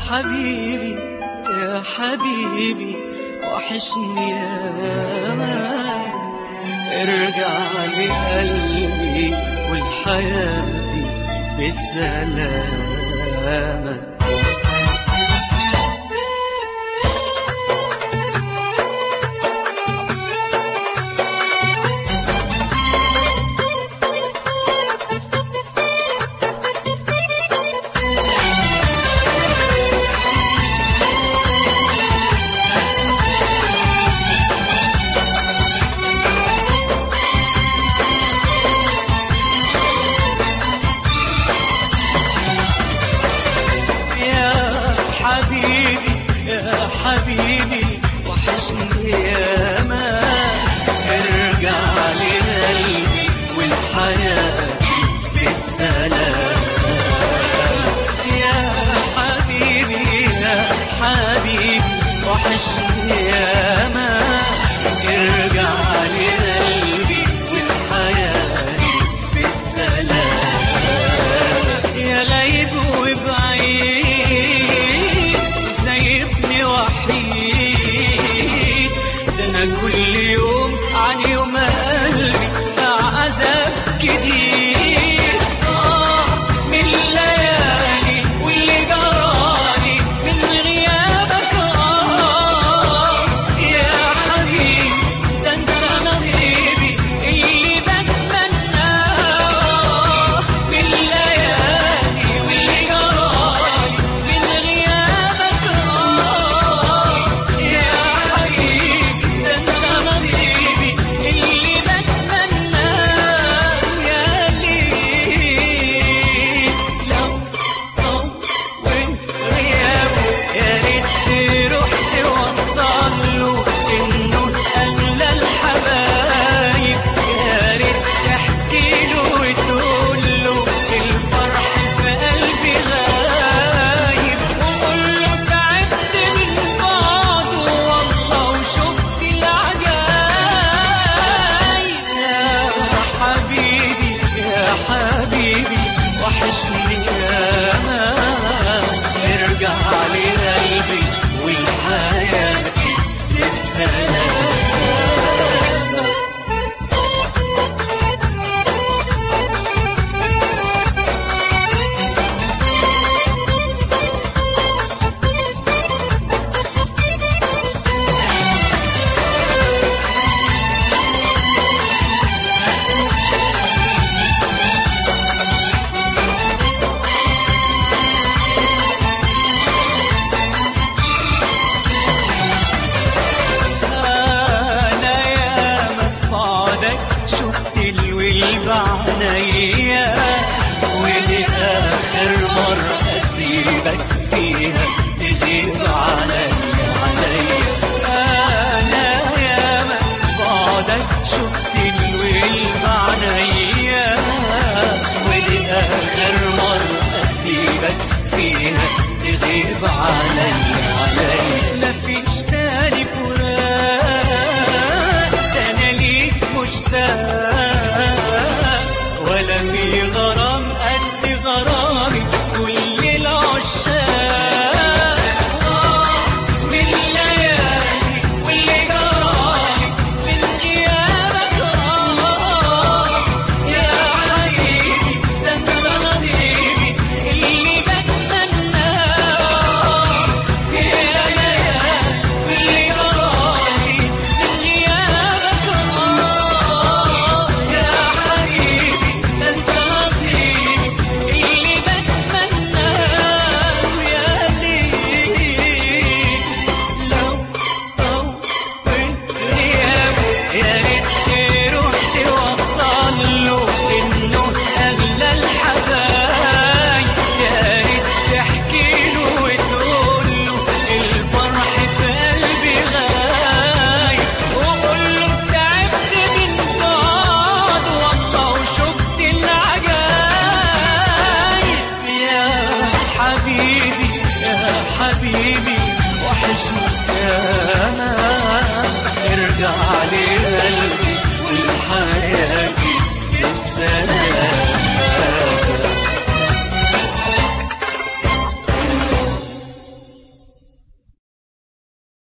حبيبي يا حبيبي وحشني يا مان ارجع لقلبي والحياتي بالسلامة يا حبيبي يا حبيبي وحشني يا ما ارجع لقلبي والحياة بالسلام يا حبيبي يا حبيبي وحشني يا ما ارجع لقلبي والحياة بالسلام يا غايب وبعيد سايبني وحيد ده انا كل يوم عن يوم قلبي في عذاب كتير آه من الليالي واللي جرالي من غيابك آه يا حبيبي ده انت نصيبي اللي بتمناه من الليالي واللي جرالي من غيابك آه يا حبيبي ده انت نصيبي اللي بتمناه يا ليل لو طول غيابه يا ريت تروح توصل له انه اغلى الحبايب يا ريت تحكي له وتقول له الفرح في قلبي غايب وقول له تعبت من بعده والله وشفت العجايب يا حبيبي يا حبيبي وحشني يا ما ارجع لقلبي والحياة للسلام انا يا مفعدك شفت الويل بعنيا ودي اخر مرة اسيبك فيها تغيب عليا عليا انا يا مفعدك شفت الويل بعنيا ودي اخر مرة اسيبك فيها تغيب عليا عليا مفيش تاني فراق ده انا ليك مشتاق ولا في غرام قد غرامي كل العشاق آه، من الليالي واللي جرالي من غيابك آه يا حبيبي ده انت نصيبي اللي بتمناه يا ليالي واللي جرالي من غيابك آه يا حبيبي ده انت نصيبي اللي بتمناه يا ليل لو طول غيابه يا ريت تروح توصل له انه اغلى الحبايب يا ريت تحكي له وتقول له الفرح في قلبي غايب وقول له تعبت من بعد والله وشفت العجايب يا حبيبي يا حبيبي وحشني يا ما